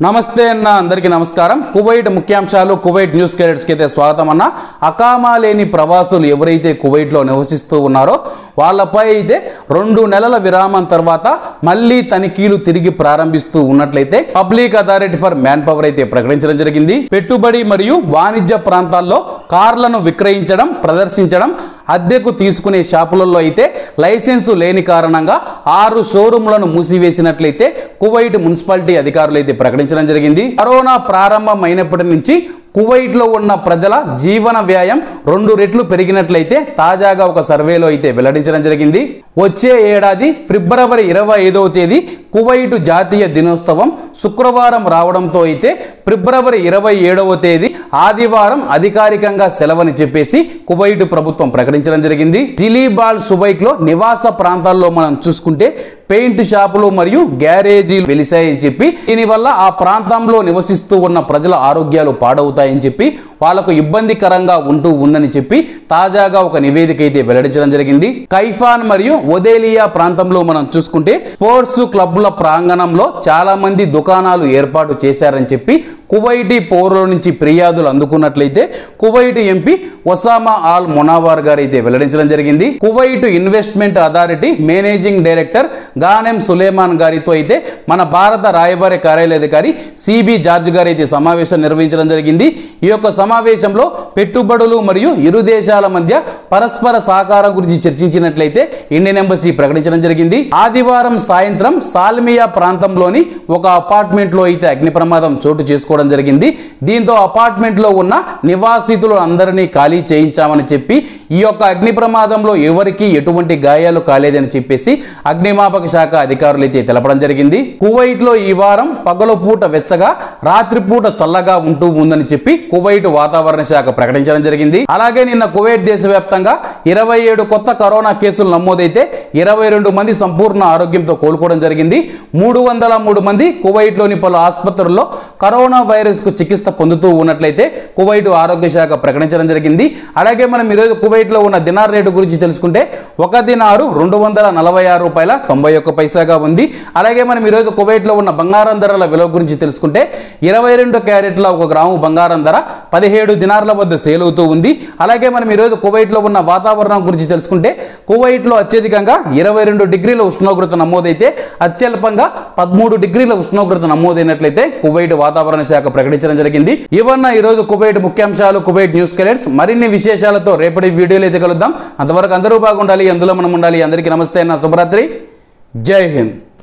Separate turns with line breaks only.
నమస్తే అన్న అందరికీ నమస్కారం కువైట్ ముఖ్యాంశాలు కువైట్ న్యూస్ కి అయితే స్వాగతం అన్న అకామా లేని ప్రవాసులు ఎవరైతే కువైట్లో నివసిస్తూ ఉన్నారో వాళ్ళపై అయితే రెండు నెలల విరామం తర్వాత మళ్ళీ తనిఖీలు తిరిగి ప్రారంభిస్తూ ఉన్నట్లయితే public authority for manpower అయితే ప్రకటించడం జరిగింది పెట్టుబడి మరియు వాణిజ్య ప్రాంతాల్లో కార్లను విక్రయించడం ప్రదర్శించడం అద్దెకు తీసుకునే షాపులలో అయితే లైసెన్సు లేని కారణంగా ఆరు షోరూంలను మూసివేసినట్లయితే కువైట్ మున్సిపాలిటీ అధికారులు అయితే ప్రకటించడం జరిగింది కరోనా ప్రారంభం అయినప్పటి నుంచి కువైట్లో ఉన్న ప్రజల జీవన వ్యయం రెండు రెట్లు పెరిగినట్లయితే తాజాగా ఒక సర్వేలో అయితే వెల్లడించడం జరిగింది వచ్చే ఏడాది ఫిబ్రవరి ఇరవై ఐదవ తేదీ కువైట్ జాతీయ దినోత్సవం శుక్రవారం రావడంతో అయితే ఫిబ్రవరి ఇరవై ఏడవ తేదీ ఆదివారం అధికారికంగా సెలవని చెప్పేసి కువైట్ ప్రభుత్వం ప్రకటించడం జరిగింది జిలీబాల్ సుబైక్ లో నివాస ప్రాంతాల్లో మనం చూసుకుంటే పెయింట్ షాపులు మరియు గ్యారేజీలు వెలిశాయని చెప్పి దీనివల్ల ఆ ప్రాంతంలో నివసిస్తూ ఉన్న ప్రజల ఆరోగ్యాలు పాడవుతాయని చెప్పి వాళ్ళకు ఇబ్బందికరంగా ఉంటూ ఉందని చెప్పి తాజాగా ఒక నివేదిక అయితే వెల్లడించడం జరిగింది కైఫాన్ మరియు ఒదేలియా ప్రాంతంలో మనం చూసుకుంటే స్పోర్ట్స్ క్లబ్ల ప్రాంగణంలో చాలా మంది దుకాణాలు ఏర్పాటు చేశారని చెప్పి కువైటీ పౌరుల నుంచి ఫిర్యాదులు అందుకున్నట్లయితే Kuwait MP Osama Al Monawar గారు అయితే వెల్లడించడం జరిగింది Kuwait investment authority managing director Ghanem Suleiman గారితో అయితే మన భారత రాయబారి కార్యాలయ అధికారి సిబి జార్జ్ గారు అయితే సమావేశం నిర్వహించడం జరిగింది ఈ యొక్క సమావేశంలో పెట్టుబడులు మరియు ఇరు దేశాల మధ్య పరస్పర సహకారం గురించి చర్చించినట్లయితే ఇండియన్ ఎంబసీ ప్రకటించడం జరిగింది ఆదివారం సాయంత్రం సాల్మియా ప్రాంతంలోని ఒక అపార్ట్మెంట్ లో అయితే అగ్ని ప్రమాదం చోటు చేసుకోవడం జరిగింది దీంతో అపార్ట్మెంట్ లో ఉన్న నివాసితులు అందరినీ ఖాళీ చేయించామని చెప్పి ఈ యొక్క అగ్ని ప్రమాదంలో ఎవరికి ఎటువంటి గాయాలు కాలేదని చెప్పేసి అగ్నిమాపక శాఖ అధికారులు అయితే తెలపడం జరిగింది కువైట్ లో ఈ వారం పగలు పూట వెచ్చగా రాత్రిపూట చల్లగా ఉంటూ ఉందని చెప్పి కువైట్ వాతావరణ శాఖ ప్రకటించడం జరిగింది అలాగే నిన్న కువైట్ దేశవ్యాప్తంగా ఇరవై ఏడు కొత్త కరోనా కేసులు నమోదైతే ఇరవై రెండు మంది సంపూర్ణ ఆరోగ్యంతో కోలుకోవడం జరిగింది మూడు వందల మూడు మంది కువైట్ లోని పలు ఆసుపత్రుల్లో కరోనా వైరస్ కు చికిత్స పొందుతూ ఉన్నట్లయితే కువైట్ ఆరోగ్య శాఖ ప్రకటించడం జరిగింది అలాగే మనం ఈరోజు కువైట్ లో ఉన్న దినార్ రేటు గురించి తెలుసుకుంటే ఒక దినారు రెండు వందల నలభై ఆరు రూపాయల తొంభై ఒక్క పైసాగా ఉంది అలాగే మనం ఈరోజు కువైట్ లో ఉన్న బంగారం ధరల విలువ గురించి తెలుసుకుంటే ఇరవై రెండు క్యారెట్ల ఒక గ్రాము బంగారం ధర పదిహేడు దినార్ల వద్ద సేల్ అవుతూ ఉంది అలాగే మనం ఈరోజు కువైట్ లో ఉన్న వాతావరణం గురించి తెలుసుకుంటే కువైట్ లో అత్యధికంగా ఇరవై రెండు డిగ్రీల ఉష్ణోగ్రత నమోదైతే అత్యల్పంగా పదమూడు డిగ్రీల ఉష్ణోగ్రత నమోదైనట్లయితే కువైట్ వాతావరణ శాఖ ప్రకటించడం జరిగింది ఇవన్న ఈరోజు కువైట్ ముఖ్యాంశాలు కువైట్ న్యూస్ కెలెట్స్ మరిన్ని విశేషాలతో రేపటి వీడియోలో అయితే కలుద్దాం అంతవరకు అందరూ బాగుండాలి అందులో మనం ఉండాలి అందరికీ నమస్తే అన్న శుభరాత్రి జై హింద్